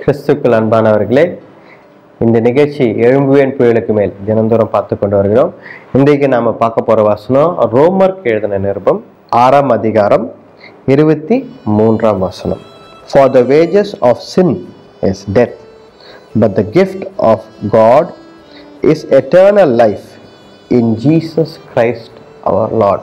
கிறிஸ்துக்கள் அன்பானவர்களே இந்த நிகழ்ச்சி எழும்புவேன் புயலுக்கு மேல் தினந்தோறும் பார்த்து கொண்டு வருகிறோம் இன்றைக்கு நாம பார்க்க போற வசனம் ரோமர்க்கு எழுதின நிருபம் ஆறாம் அதிகாரம் இருபத்தி மூன்றாம் வசனம் for the wages of sin is death but the gift of God is eternal life in Jesus Christ our Lord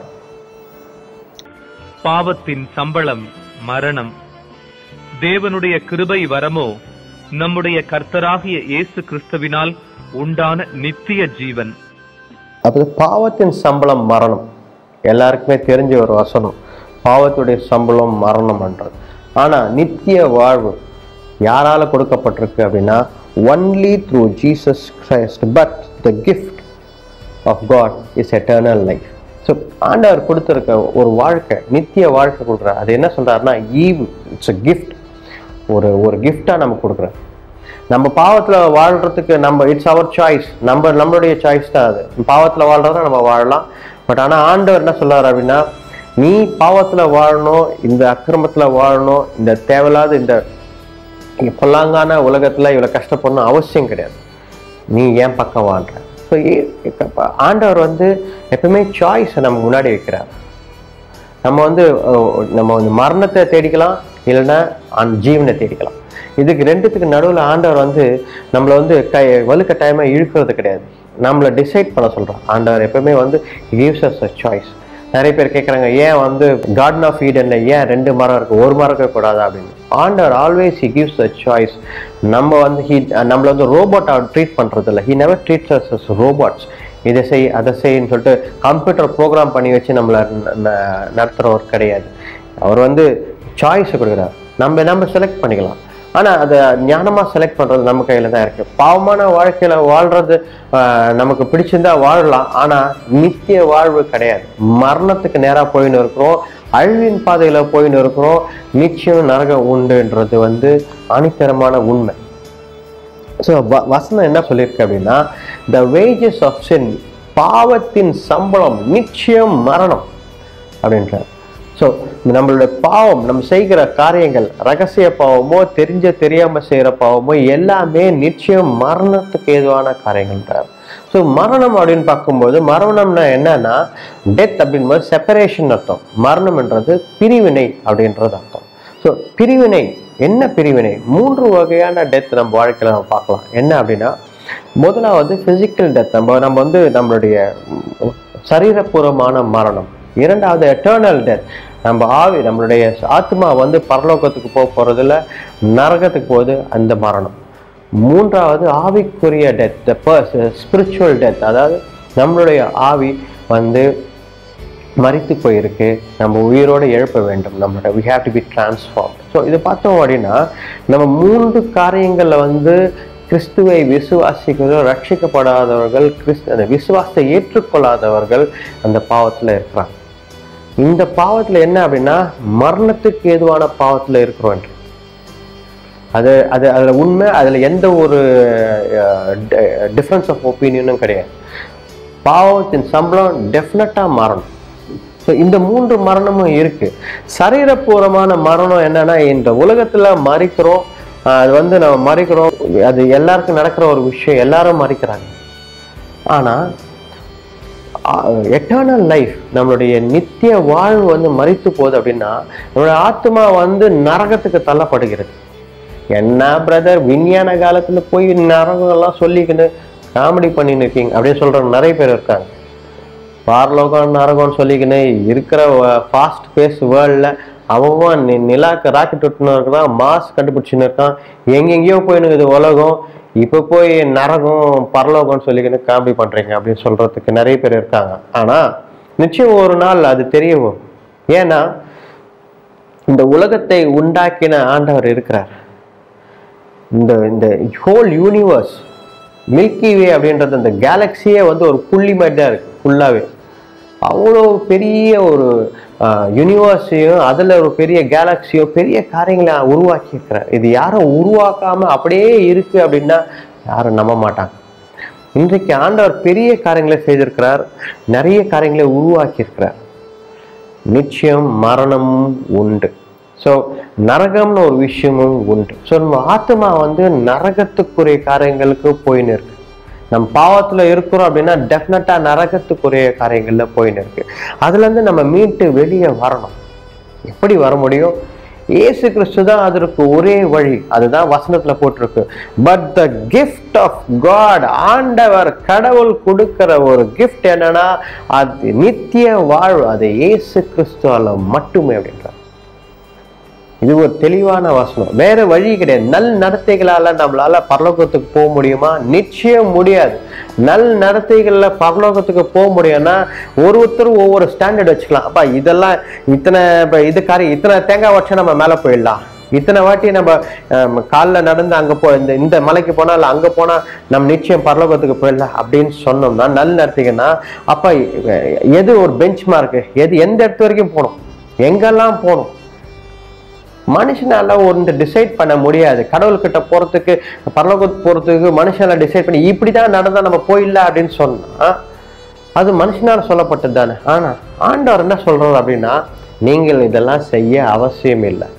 பாவத்தின் சம்பளம் மரணம் தேவனுடைய கிருபை வரமோ நம்முடைய கர்த்தராகிய இயேசு கிறிஸ்துவினால் உண்டான நித்திய ஜீவன் அது பாவத்தின் சம்பளம் மரணம் எல்லாருக்குமே தெரிஞ்ச ஒரு வசனம் பாவத்துடைய சம்பளம் மரணம் என்றது ஆனா நித்திய வாழ்வு யாரால கொடுக்கப்பட்டிருக்கு அப்படின்னா only through Jesus Christ but the gift of God is eternal life so ஆண்டவர் கொடுத்துருக்க ஒரு வாழ்க்கை நித்திய வாழ்க்கை கொடுக்குறார் அது என்ன சொல்றாருன்னா ஈவ் இட்ஸ் a gift ஒரு ஒரு கிஃப்டாக நம்ம கொடுக்குறாரு நம்ம பாவத்தில் வாழ்றதுக்கு நம்ம இட்ஸ் அவர் சாய்ஸ் நம்ம நம்மளுடைய சாய்ஸ் தான் அது பாவத்தில் வாழ்றத நம்ம வாழலாம் பட் ஆனால் ஆண்டவர் என்ன சொல்றாரு அப்படின்னா நீ பாவத்தில் வாழணும் இந்த அக்கிரமத்தில் வாழணும் இந்த தேவையில்லாத இந்த பொல்லாங்கான உலகத்தில் இவ்வளோ கஷ்டப்படணும் அவசியம் கிடையாது நீ ஏன் பக்கம் வாழ்ற ஸோ ஆண்டவர் வந்து எப்பவுமே சாய்ஸை நம்ம முன்னாடி வைக்கிறார் நம்ம வந்து அஹ், நம்ம வந்து மரணத்தை தேடிக்கலாம் இல்லைன்னா அந்த ஜீவனை தேடிக்கலாம் இதுக்கு ரெண்டுத்துக்கு நடுவில் ஆண்டவர் வந்து நம்மளை வந்து கை வலுக்கட்டாயமாக இழுக்கிறது கிடையாது நம்மளை டிசைட் பண்ண சொல்கிறான் ஆண்டவர் எப்பவுமே வந்து gives us a சாய்ஸ் நிறைய பேர் கேட்குறாங்க ஏன் வந்து கார்டன் ஆஃப் ஈடன்ல ஏன் ரெண்டு மரம் இருக்கு ஒரு மரம் இருக்கக்கூடாது அப்படின்னு ஆண்டவர் always he gives a choice நம்ம வந்து ஹி நம்மள வந்து ரோபோட்டா ட்ரீட் பண்றது இல்லை he never treats us us robots இதை செய் அதை செய்ன்னு சொல்லிட்டு கம்ப்யூட்டர் ப்ரோக்ராம் பண்ணி வச்சு நம்மளை ந- ந- நடத்துறவர் கிடையாது அவர் வந்து சாய்ஸ் கொடுக்குறார் நம்ம நம்ம செலக்ட் பண்ணிக்கலாம் ஆனா அதை ஞானமா செலக்ட் பண்றது நம்ம கையில தான் இருக்கு பாவமான வாழ்க்கையில வாழ்றது ஆஹ், நமக்கு பிடிச்சிருந்தா வாழலாம் ஆனா நித்திய வாழ்வு கிடையாது மரணத்துக்கு நேரா போயின்னு இருக்கிறோம் அழிவின் பாதையில போயின்னு இருக்கிறோம் நிச்சயம் நரகம் உண்டுன்றது வந்து ஆணித்தரமான உண்மை ஸோ வசனம் என்ன சொல்லியிருக்கு அப்படின்னா த வேஜஸ் ஆஃப் சின் பாவத்தின் சம்பளம் நிச்சயம் மரணம் அப்படின்றார் ஸோ நம்மளுடைய பாவம் நம்ம செய்கிற காரியங்கள் ரகசிய பாவமோ தெரிஞ்ச தெரியாம செய்யற பாவமோ எல்லாமே நிச்சயம் மரணத்துக்கு ஏதுவான காரியங்கள்ன்றார் ஸோ மரணம் அப்படின்னு பார்க்கும்போது மரணம்னா என்னன்னா டெத் அப்படின்போது செப்பரேஷன் அர்த்தம் மரணம்ன்றது பிரிவினை அப்படின்றது அர்த்தம் ஸோ பிரிவினை என்ன பிரிவினை மூன்று வகையான டெத் நம்ம வாழ்க்கையில நம்ம பார்க்கலாம் என்ன அப்படின்னா முதலாவது பிசிக்கல் டெத் நம்ம நம்ம வந்து நம்மளுடைய உம், சரீரபூர்வமான மரணம் இரண்டாவது எட்டர்னல் டெத் நம்ம ஆவி நம்மளுடைய ஆத்மா வந்து பரலோகத்துக்கு போக போறதுல நரகத்துக்கு போகுது அந்த மரணம் மூன்றாவது ஆவிக்குரிய death the first spiritual death அதாவது நம்மளுடைய ஆவி வந்து மரித்து போயிருக்கு நம்ம உயிரோட எழுப்ப வேண்டும் நம்மளோட we have to be transformed so இது பார்த்தோம் அப்படின்னா நம்ம மூன்று காரியங்களில் வந்து கிறிஸ்துவை விசுவாசிக்கிறதோ ரட்சிக்கப்படாதவர்கள் கிறிஸ்து அந்த விசுவாசத்தை ஏற்றுக்கொள்ளாதவர்கள் அந்த பாவத்தில் இருக்கிறாங்க இந்த பாவத்தில் என்ன அப்படின்னா மரணத்துக்கு ஏதுவான பாவத்தில் இருக்கிறோம் என்று அது அது அதில் உண்மை அதில் எந்த ஒரு டிஃப்ரென்ஸ் ஆஃப் ஒப்பீனியனும் கிடையாது பாவத்தின் சம்பளம் டெஃபினட்டாக மாறணும் ஸோ இந்த மூன்று மரணமும் இருக்கு சரீரபூர்வமான மரணம் என்னன்னா இந்த உலகத்துல மறிக்கிறோம் ஆஹ் அது வந்து நம்ம மறிக்கிறோம் அது எல்லாருக்கும் நடக்கிற ஒரு விஷயம் எல்லாரும் மறிக்கிறாங்க ஆனா எட்டர்னல் லைஃப் நம்மளுடைய நித்திய வாழ்வு வந்து மறித்து போகுது அப்படின்னா நம்மளுடைய ஆத்மா வந்து நரகத்துக்கு தள்ளப்படுகிறது என்ன பிரதர் விஞ்ஞான காலத்துல போய் நரகம் எல்லாம் சொல்லிக்கின்னு காமெடி பண்ணின்னு இருக்கீங்க அப்படின்னு சொல்றவங்க நிறைய பேர் இருக்காங்க பார்லோகம் நரகம்னு சொல்லிக்கின்னு இருக்கிற ஃபாஸ்ட் பேஸ் வேர்ல்டில் அவன் நி- நிலாக்கு ராக்கெட் விட்டுன்னு இருக்கிறான் மாஸ் கண்டுபிடிச்சுன்னு இருக்கான் எங்கெங்கேயோ போயினுக்குது உலகம் இப்போ போய் நரகம் பரலோகம்னு சொல்லிக்கின்னு காமெடி பண்றீங்க அப்படின்னு சொல்றதுக்கு நிறைய பேர் இருக்காங்க ஆனா நிச்சயம் ஒரு நாள் அது தெரிய வரும் ஏன்னா இந்த உலகத்தை உண்டாக்கின ஆண்டவர் இருக்கிறார் இந்த இந்த ஹோல் யூனிவர்ஸ் மில்கி வே அப்படின்றது அந்த கேலக்சியே வந்து ஒரு புள்ளி மாதிரி தான் இருக்கு ஃபுல்லாகவே அவ்வளோ பெரிய ஒரு யூனிவர்ஸையும் அதில் ஒரு பெரிய கேலக்சியும் பெரிய காரியங்களை உருவாக்கி இருக்கிறார் இது யாரும் உருவாக்காம அப்படியே இருக்கு அப்படின்னா யாரும் நம்ப மாட்டாங்க இன்றைக்கு ஆண்டவர் பெரிய காரியங்களை செய்திருக்கிறார் நிறைய காரியங்களை உருவாக்கி இருக்கிறார் நிச்சயம் மரணமும் உண்டு ஸோ நரகம்னு ஒரு விஷயமும் உண்டு ஸோ நம்ம ஆத்மா வந்து நரகத்துக்குரிய காரியங்களுக்கு போயின்னு இருக்கு நம்ம பாவத்துல இருக்கிறோம் அப்படின்னா டெஃபினட்டா நரகத்துக்குரிய காரியங்கள்ல போயின்னு இருக்கு அதுல இருந்து நம்ம மீட்டு வெளியே வரணும் எப்படி வர முடியும் இயேசு கிறிஸ்து தான் அதற்கு ஒரே வழி அதுதான் வசனத்துல போட்டிருக்கு but the gift of God ஆண்டவர் கடவுள் கொடுக்கிற ஒரு கிஃப்ட் என்னன்னா அது நித்திய வாழ்வு அது இயேசு கிறிஸ்துவால மட்டுமே அப்படின்றார் இது ஒரு தெளிவான வசனம் வேற வழி கிடையாது நல் நடத்தைகளால நம்மளால பரலோகத்துக்கு போக முடியுமா நிச்சயம் முடியாது நல் நடத்தைகள்ல பரலோகத்துக்கு போக முடியும்னா ஒருத்தரும் ஒவ்வொரு ஸ்டாண்டர்ட் வச்சுக்கலாம் அப்பா இதெல்லாம் இத்தனை இப்ப இது காரி இத்தனை தேங்காய் வச்சா நம்ம மேல போயிடலாம் இத்தனை வாட்டி நம்ம அஹ், கால்ல நடந்து அங்க போ இந்த இந்த மலைக்கு போனா இல்ல அங்க போனா நம்ம நிச்சயம் பரலோகத்துக்கு போயிடலாம் அப்படின்னு சொன்னோம்னா நல் நடத்திங்கன்னா அப்ப அஹ், எது ஒரு பெஞ்ச் மார்க் எது எந்த இடத்து வரைக்கும் போகணும் எங்கெல்லாம் போகணும் மனுஷனால ஒன்று டிசைட் பண்ண முடியாது கடவுள்கிட்ட போறதுக்கு பரலோகத்துக்கு போறதுக்கு மனுஷனால டிசைட் பண்ணி இப்படிதான் நடந்தா நம்ம போயிடலாம் அப்படின்னு சொன்னா அது மனுஷனால சொல்லப்பட்டது தானே ஆனா ஆண்டவர் என்ன சொல்றாரு அப்படின்னா நீங்கள் இதெல்லாம் செய்ய அவசியம் இல்லை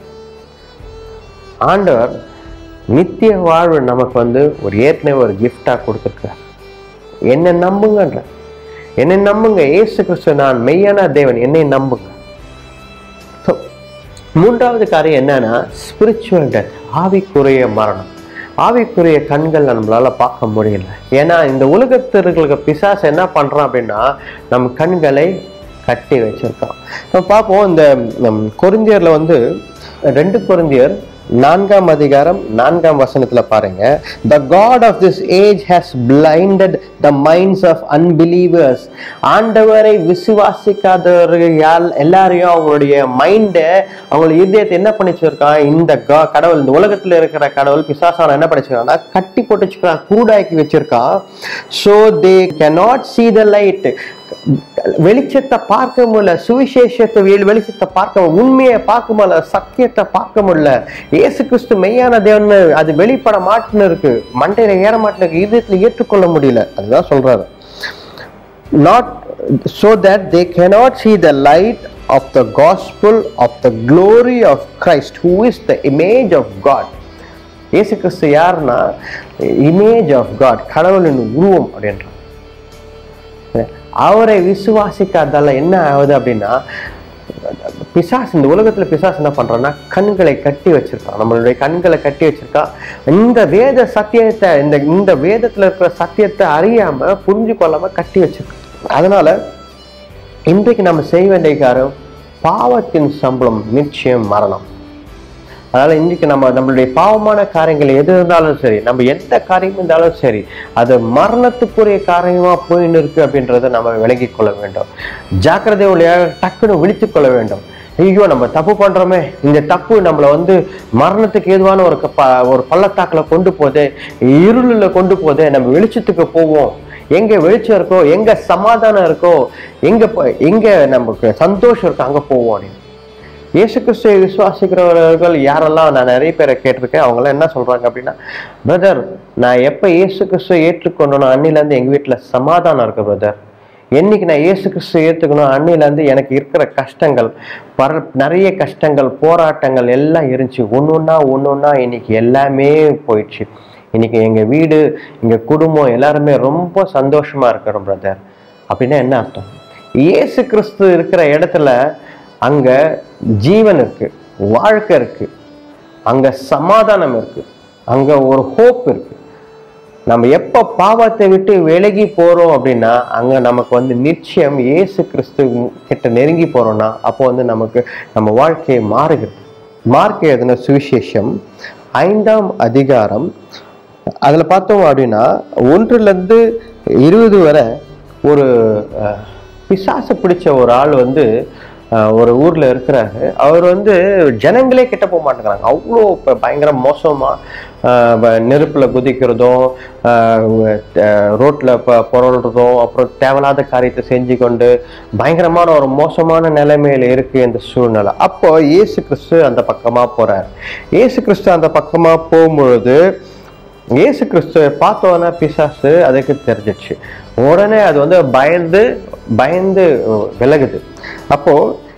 ஆண்டவர் நித்திய வாழ்வு நமக்கு வந்து ஒரு ஏற்கனவே ஒரு gift-ஆ கொடுத்துருக்கார் என்னை நம்புங்கன்ற என்னை நம்புங்க ஏசு கிறிஸ்து நான் மெய்யான தேவன் என்னை நம்புங்க So, மூன்றாவது காரியம் என்னன்னா ஸ்பிரிச்சுவல் டெத் ஆவிக்குரிய மரணம் ஆவிக்குரிய கண்கள் நம்மளால பார்க்க முடியல ஏன்னா இந்த உலகத்தில் இருக்கிற பிசாசு என்ன பண்றான் அப்படின்னா நம் கண்களை கட்டி வச்சிருக்கான் நம்ம பார்ப்போம் இந்த நம் கொரிந்தியர்ல வந்து ரெண்டு கொரிந்தியர் நான்காம் அதிகாரம் நான்காம் வசனத்துல பாருங்க the god of this age has blinded the minds of unbelievers ஆண்டவரை விசுவாசிக்காதவர்கள் யார் எல்லாரையும் அவங்களுடைய மைண்டை அவங்களுடைய இதயத்தை என்ன பண்ணி வச்சிருக்கான் இந்த கா- கடவுள் இந்த உலகத்துல இருக்கிற கடவுள் பிசாசான என்ன பண்ணி வச்சிருக்கான்னா கட்டி போட்டு வச்சிருக்கான் கூடாக்கி வச்சிருக்கான் so they cannot see the light வெளிச்சத்தை பார்க்க முடியல சுவிசேஷத்தை வெளி- வெளிச்சத்தை பார்க்க முடியல. உண்மையை பார்க்க முடியல சத்தியத்தை பார்க்க முடியல இயேசு கிறிஸ்து மெய்யான தேவன் அது வெளிப்பட மாட்டுன்னு இருக்கு மண்டையில ஏற மாட்டுன்னு இருக்கு இதயத்துல ஏற்றுக்கொள்ள முடியல அதுதான் சொல்றாரு not so that they cannot see the light of the gospel of the glory of Christ who is the image of God இயேசு கிறிஸ்து யாருன்னா இமேஜ் ஆஃப் காட் கடவுளின் உருவம் அப்படின்றார் அவரை விசுவாசிக்காதால என்ன ஆகுது அப்படின்னா பிசாசு இந்த உலகத்துல பிசாசு என்ன பண்றான்னா கண்களை கட்டி வச்சிருக்கான் நம்மளுடைய கண்களை கட்டி வச்சிருக்கான் இந்த வேத சத்தியத்தை இந்த இந்த வேதத்துல இருக்கிற சத்தியத்தை அறியாம புரிஞ்சு கொள்ளாம கட்டி வச்சிருக்கான் அதனால இன்றைக்கு நம்ம செய்ய வேண்டிய காரியம் பாவத்தின் சம்பளம் நிச்சயம் மரணம் அதனால இன்னைக்கு நம்ம நம்மளுடைய பாவமான காரியங்கள் எது இருந்தாலும் சரி நம்ம எந்த காரியம் இருந்தாலும் சரி அது மரணத்துக்குரிய காரியமா போயின்னு இருக்கு அப்படின்றத நம்ம விலகிக் கொள்ள வேண்டும் ஜாக்கிரதை வழியாக டக்குன்னு விழித்துக் கொள்ள வேண்டும் ஐயோ நம்ம தப்பு பண்றோமே இந்த தப்பு நம்மளை வந்து மரணத்துக்கு ஏதுவான ஒரு க- ப- ஒரு பள்ளத்தாக்குல கொண்டு போதே இருளில் கொண்டு போதே நம்ம வெளிச்சத்துக்கு போவோம் எங்க வெளிச்சம் இருக்கோ எங்க சமாதானம் இருக்கோ எங்க ப- எங்க நமக்கு சந்தோஷம் இருக்கோ அங்க போவோம் அப்படின்னு இயேசு கிறிஸ்துவை விசுவாசிக்கிறவர்கள் யாரெல்லாம் நான் நிறைய பேரை கேட்டிருக்கேன் அவங்களாம் என்ன சொல்றாங்க அப்படின்னா பிரதர் நான் எப்ப இயேசு கிறிஸ்துவை ஏற்றுக்கொண்டனோ அன்னிலேருந்து எங்க வீட்டுல சமாதானம் இருக்கு பிரதர் என்னைக்கு நான் இயேசு கிறிஸ்துவை ஏற்றுக்கணும் அன்னிலேருந்து எனக்கு இருக்கிற கஷ்டங்கள் பர நிறைய கஷ்டங்கள் போராட்டங்கள் எல்லாம் இருந்துச்சு ஒன்று ஒன்றா ஒன்று ஒன்றா இன்னைக்கு எல்லாமே போயிடுச்சு இன்னைக்கு எங்க வீடு எங்க குடும்பம் எல்லாருமே ரொம்ப சந்தோஷமா இருக்கிறோம் பிரதர் அப்படின்னா என்ன அர்த்தம் இயேசு கிறிஸ்து இருக்கிற இடத்துல அங்க ஜீவன் இருக்கு வாழ்க்கை இருக்கு அங்க சமாதானம் இருக்கு அங்க ஒரு ஹோப் இருக்கு நம்ம எப்ப பாவத்தை விட்டு விலகி போறோம் அப்படின்னா அங்க நமக்கு வந்து நிச்சயம் இயேசு கிறிஸ்து கிட்ட நெருங்கி போறோம்னா அப்போ வந்து நமக்கு நம்ம வாழ்க்கையை மாறுகிறது மார்க் எழுதின சுவிசேஷம் ஐந்தாம் அதிகாரம் அதுல பார்த்தோம் அப்படின்னா ஒன்றுல இருந்து இருபது வரை ஒரு அஹ், பிசாசு பிடிச்ச ஒரு ஆள் வந்து அஹ், ஒரு ஊர்ல இருக்கிறாரு அவர் வந்து ஜனங்களே கிட்ட போக மாட்டேங்கிறாங்க அவ்வளோ ப- பயங்கர மோசமா அஹ், வ- நெருப்புல குதிக்கிறதும் அஹ், அஹ், ரோட்ல ப- புரள்றதும் அப்புறம் தேவையில்லாத காரியத்தை செஞ்சு கொண்டு பயங்கரமான ஒரு மோசமான நிலைமையில இருக்கு இந்த சூழ்நிலை அப்போ இயேசு கிறிஸ்து அந்த பக்கமா போறார் இயேசு கிறிஸ்து அந்த பக்கமா போகும்பொழுது இயேசு கிறிஸ்துவை பார்த்தோன்னே பிசாசு அதுக்கு தெரிஞ்சிச்சு உடனே அது வந்து பயந்து பயந்து விலகுது அப்போ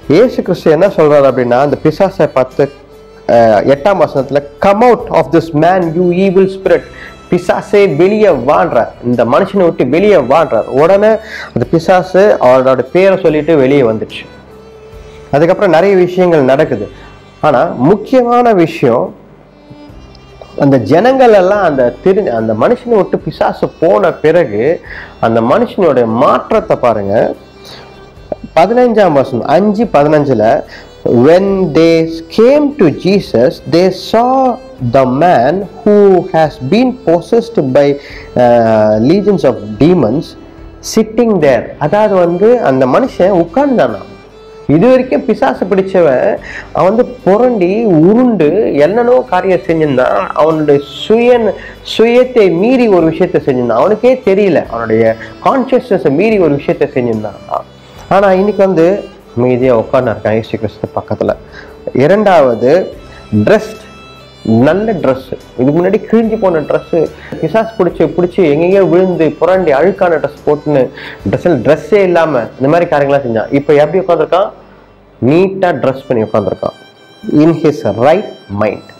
இயேசு கிறிஸ்து என்ன சொல்றாரு அப்படின்னா அந்த பிசாசை பார்த்து அஹ், எட்டாம் வசனத்துல come out of this man you evil spirit பிசாசே வெளியே வாழ்றார் இந்த மனுஷனை விட்டு வெளியே வாழ்றார் உடனே அந்த பிசாசு அவரோட பேரை சொல்லிட்டு வெளியே வந்துச்சு அதுக்கப்புறம் நிறைய விஷயங்கள் நடக்குது ஆனா முக்கியமான விஷயம் அந்த ஜனங்கள் எல்லாம் அந்த திரு அந்த மனுஷனை விட்டு பிசாசு போன பிறகு அந்த மனுஷனுடைய மாற்றத்தை பாருங்க பதினஞ்சாம் வருஷம் அஞ்சு பதினஞ்சுல when they came to jesus they saw the man who has been possessed by uh, legions of demons sitting there அதாவது வந்து அந்த மனுஷன் உட்கார்ந்தானா இது வரைக்கும் பிசாசு பிடிச்சவன் அவன் வந்து புரண்டி உருண்டு என்னென்னோ காரியம் செஞ்சிருந்தான் அவனுடைய சுய சுயத்தை மீறி ஒரு விஷயத்தை செஞ்சிருந்தான் அவனுக்கே தெரியல அவனுடைய கான்சியஸ்னஸை மீறி ஒரு விஷயத்தை செஞ்சிருந்தான் ஆனா இன்னைக்கு வந்து மீதியா உட்கார்ந்து இருக்கான் இயேசு கிறிஸ்து பக்கத்துல இரண்டாவது ட்ரெஸ் நல்ல Dress இதுக்கு முன்னாடி கிழிஞ்சு போன Dress பிசாஸ் பிடிச்சி பிடிச்சி எங்கெங்கயோ விழுந்து புரண்டி அழுக்கான ட்ரெஸ் போட்டுன்னு ட்ரெஸ்ஸில் ட்ரெஸ்ஸே இல்லாம இந்த மாதிரி காரியங்களாம் செஞ்சான் இப்போ எப்படி உட்காந்துருக்கான் நீட்டா ட்ரெஸ் பண்ணி உட்காந்துருக்கான் in his right mind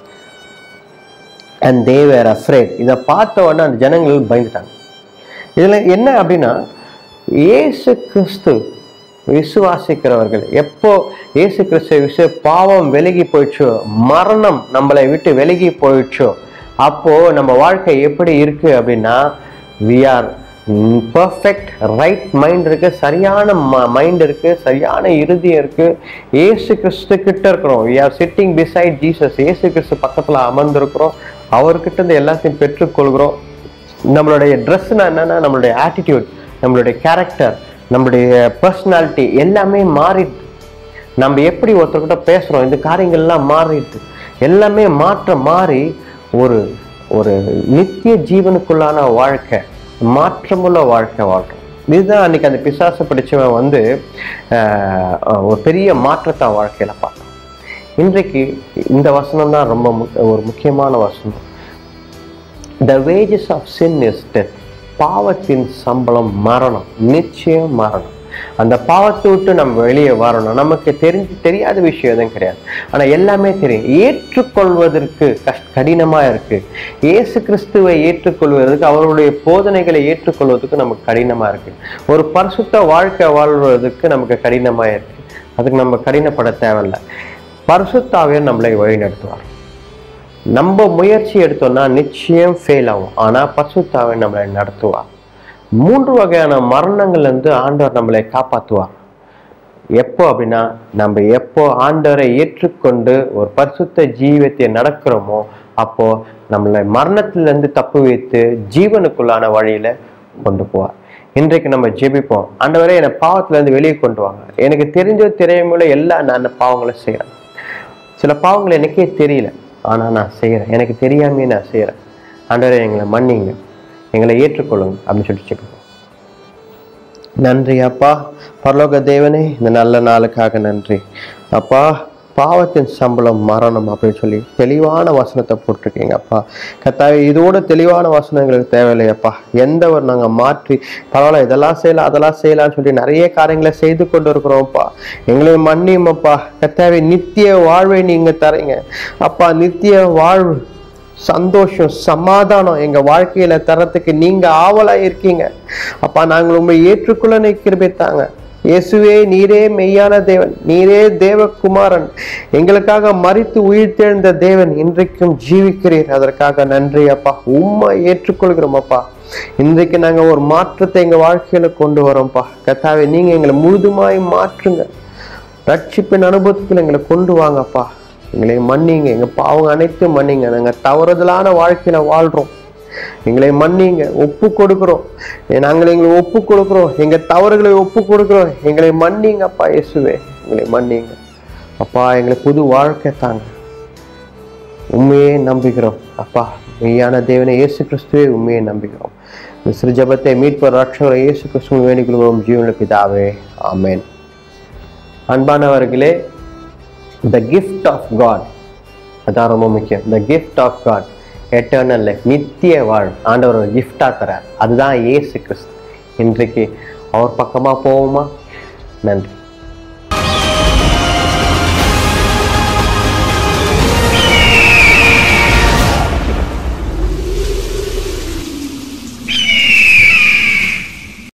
and they were afraid இதை பார்த்த உடனே அந்த ஜனங்கள் பயந்துட்டாங்க இதுல என்ன அப்படின்னா இயேசு கிறிஸ்து விசுவாசிக்கிறவர்கள் எப்போ இயேசு கிறிஸ்து விசு பாவம் விலகி போயிடுச்சோ மரணம் நம்மளை விட்டு விலகி போயிடுச்சோ அப்போ நம்ம வாழ்க்கை எப்படி இருக்கு அப்படின்னா we are perfect right mind இருக்கு சரியான மைண்ட் இருக்கு சரியான இருதயம் இருக்கு இயேசு கிறிஸ்து கிட்ட இருக்கிறோம் we are sitting beside Jesus இயேசு கிறிஸ்து பக்கத்துல அமர்ந்திருக்கிறோம் அவர்கிட்ட இருந்து எல்லாத்தையும் பெற்றுக்கொள்கிறோம் நம்மளுடைய ட்ரெஸ்னா என்னன்னா நம்மளுடைய ஆட்டிடியூட் நம்மளுடைய கேரக்டர் நம்மளுடைய பர்சனாலிட்டி எல்லாமே மாறிடுது நம்ம எப்படி ஒருத்தர்கிட்ட பேசுறோம் இந்த காரியங்கள்லாம் மாறிடுது எல்லாமே மாற்ற மாறி ஒரு ஒரு நித்திய ஜீவனுக்குள்ளான வாழ்க்கை மாற்றமுள்ள வாழ்க்கை வாழ்றோம் இதுதான் அன்னைக்கு அந்த பிசாசு பிடிச்சவன் வந்து ஆஹ், ஒரு பெரிய மாற்றத்தை அவன் வாழ்க்கையில பார்த்தான் இன்றைக்கு இந்த வசனம் தான் ரொம்ப முக்- ஒரு முக்கியமான வசனம் the wages of sin is death பாவத்தின் சம்பளம் மரணம் நிச்சயம் மரணம் அந்த பாவத்தை விட்டு நம்ம வெளியே வரணும் நமக்கு தெரிஞ்சு தெரியாத விஷயம் எதுவும் கிடையாது ஆனா எல்லாமே தெரியும் ஏற்றுக்கொள்வதற்கு கஷ் கடினமா இருக்கு இயேசு கிறிஸ்துவை ஏற்றுக்கொள்வதற்கு அவருடைய போதனைகளை ஏற்றுக்கொள்வதற்கு நமக்கு கடினமா இருக்கு ஒரு பரிசுத்த வாழ்க்கை வாழ்வதற்கு நமக்கு கடினமா இருக்கு அதுக்கு நம்ம கடினப்பட தேவையில்லை பரிசுத்தாவே நம்மளை வழிநடத்துவார் நம்ம முயற்சி எடுத்தோம்னா நிச்சயம் ஃபெயில் ஆகும் ஆனா பசுத்தாவை நம்மளை நடத்துவார் மூன்று வகையான மரணங்கள்ல இருந்து ஆண்டவர் நம்மளை காப்பாத்துவார் எப்போ அப்படின்னா நம்ம எப்போ ஆண்டவரை ஏற்றுக்கொண்டு ஒரு பரிசுத்த ஜீவியத்தை நடக்கிறோமோ அப்போ நம்மளை மரணத்திலிருந்து தப்பு வைத்து ஜீவனுக்குள்ளான வழியில கொண்டு போவார் இன்றைக்கு நம்ம ஜெபிப்போம் ஆண்டவரே என்னை பாவத்துல இருந்து வெளியே கொண்டு வாங்க எனக்கு தெரிஞ்சோ தெரியாமலோ எல்லா நான் அந்த பாவங்களை செய்யறேன் சில பாவங்கள் எனக்கே தெரியல ஆனா நான் செய்யறேன் எனக்கு தெரியாமே நான் செய்யறேன் ஆண்டவரே எங்களை மன்னிங்க எங்களை ஏற்றுக்கொள்ளுங்க அப்படின்னு சொல்லி சொல்லுவோம் நன்றி அப்பா பரலோக தேவனே இந்த நல்ல நாளுக்காக நன்றி அப்பா பாவத்தின் சம்பளம் மரணம் அப்படின்னு சொல்லி தெளிவான வசனத்தை போட்டிருக்கீங்க அப்பா கத்தாவே இதோட தெளிவான வசனம் எங்களுக்கு தேவையில்லையப்பா எந்த ஒரு நாங்கள் மாற்றி பரவாயில்ல இதெல்லாம் செய்யலாம் அதெல்லாம் செய்யலாம்னு சொல்லி நிறைய காரியங்களை செய்து கொண்டு இருக்கிறோம்ப்பா எங்களை மன்னியுமப்பா கத்தாவே நித்திய வாழ்வை நீங்க தரீங்க அப்பா நித்திய வாழ்வு சந்தோஷம் சமாதானம் எங்க வாழ்க்கையில தரத்துக்கு நீங்க ஆவலா இருக்கீங்க அப்பா நாங்கள் உண்மை ஏற்றுக்கொள்ள நிற்கிறபே தாங்க இயேசுவே நீரே மெய்யான தேவன் நீரே தேவகுமாரன் எங்களுக்காக மறித்து உயிர்த்தெழுந்த தேவன் இன்றைக்கும் ஜீவிக்கிறீர் அதற்காக நன்றி அப்பா உண்மை ஏற்றுக்கொள்கிறோம் அப்பா இன்றைக்கு நாங்க ஒரு மாற்றத்தை எங்க வாழ்க்கையில கொண்டு வரோம்ப்பா கத்தாவே நீங்க எங்களை முழுதுமாய் மாற்றுங்க ரட்சிப்பின் அனுபவத்துக்குள்ள எங்களை கொண்டு வாங்கப்பா எங்களை மன்னிங்க எங்க பாவங்க அனைத்தும் மன்னிங்க நாங்க தவறுதலான வாழ்க்கையில வாழ்றோம் எங்களை மன்னிங்க ஒப்பு கொடுக்கிறோம் ஏ, நாங்கள் எங்களை ஒப்பு கொடுக்கிறோம் எங்க தவறுகளை ஒப்பு கொடுக்கிறோம் எங்களை மன்னிங்க அப்பா இயேசுவே எங்களை மன்னிங்க அப்பா எங்களை புது வாழ்க்கை தாங்க உண்மையே நம்புகிறோம் அப்பா மெய்யான தேவனை இயேசு கிறிஸ்துவே உண்மையை நம்புகிறோம் இந்த சிறு ஜபத்தை மீட்பர் ரட்சகர் இயேசு கிறிஸ்துவின் வேண்டிக் கொள்கிறோம் ஜீவனுக்கு பிதாவே ஆமென் அன்பானவர்களே த கிஃப்ட் ஆஃப் காட் அதான் ரொம்ப முக்கியம் the gift of God eternal life நித்திய வாழ் ஆண்டவர் ஒரு கிஃப்டாக தரார் அதுதான் இயேசு கிறிஸ்து இன்றைக்கு அவர் பக்கமாக போவோமா நன்றி